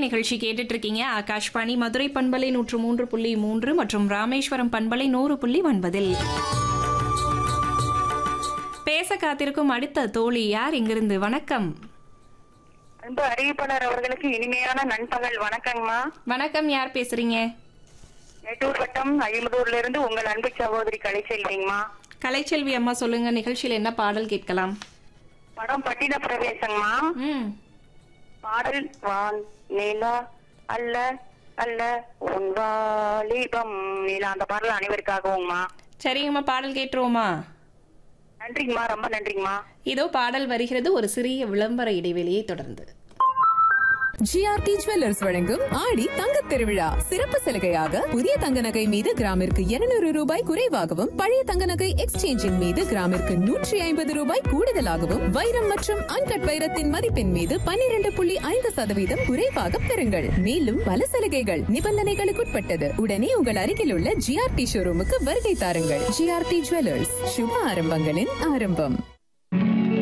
நிகழ்ச்சி கேட்டுட்டு இருக்கீங்க ஆகாஷ்வாணி மதுரை பண்பலை நூற்று மூன்று புள்ளி மூன்று மற்றும் ராமேஸ்வரம் பண்பலை நூறு புள்ளி ஒன்பதில் பேச காத்திருக்கும் அடுத்த தோழி யார் இங்கிருந்து வணக்கம் அன்பு அறிவிப்பாளர் அவர்களுக்கு இனிமையான நண்பகல் வணக்கங்கம்மா வணக்கம் யார் பேசுறீங்க மேட்டூர் வட்டம் அழிமுதூர்ல இருந்து உங்கள் அன்பு சகோதரி கலைச்செல்விங்கம்மா கலைச்செல்வி அம்மா சொல்லுங்க நிகழ்ச்சியில் என்ன பாடல் கேட்கலாம் படம் பட்டின பிரவேசங்கம்மா ம் பாடல் வான் நிலா அல்ல அல்ல உன் வாலிபம் நிலா அந்த பாடல் அனைவருக்காகவும்மா சரிங்கம்மா பாடல் கேட்டுருவோமா நன்றிங்கம்மா ரொம்ப நன்றிங்கம்மா இதோ பாடல் வருகிறது ஒரு சிறிய விளம்பர இடைவெளியை தொடர்ந்து ஜிஆர்டி ஜுவல்லர்ஸ் வழங்கும் ஆடி தங்கத் திருவிழா சிறப்பு சலுகையாக புதிய தங்க நகை மீது கிராமிற்கு 200 ரூபாய் குறைவாகவும் பழைய தங்க நகை எக்ஸ்சேஞ்சின் மீது கிராமிற்கு நூற்றி ஐம்பது ரூபாய் கூடுதலாகவும் வைரம் மற்றும் அன்கட் வைரத்தின் மதிப்பின் மீது 12.5% புள்ளி ஐந்து சதவீதம் குறைவாக பெறுங்கள் மேலும் பல சலுகைகள் நிபந்தனைகளுக்குட்பட்டது உடனே உங்கள் அருகில் உள்ள ஜிஆர்டி ஷோரூமுக்கு வருகை தாருங்கள் ஜிஆர்டி ஜுவல்லர்ஸ் சுப ஆரம்பங்களின் ஆரம்பம்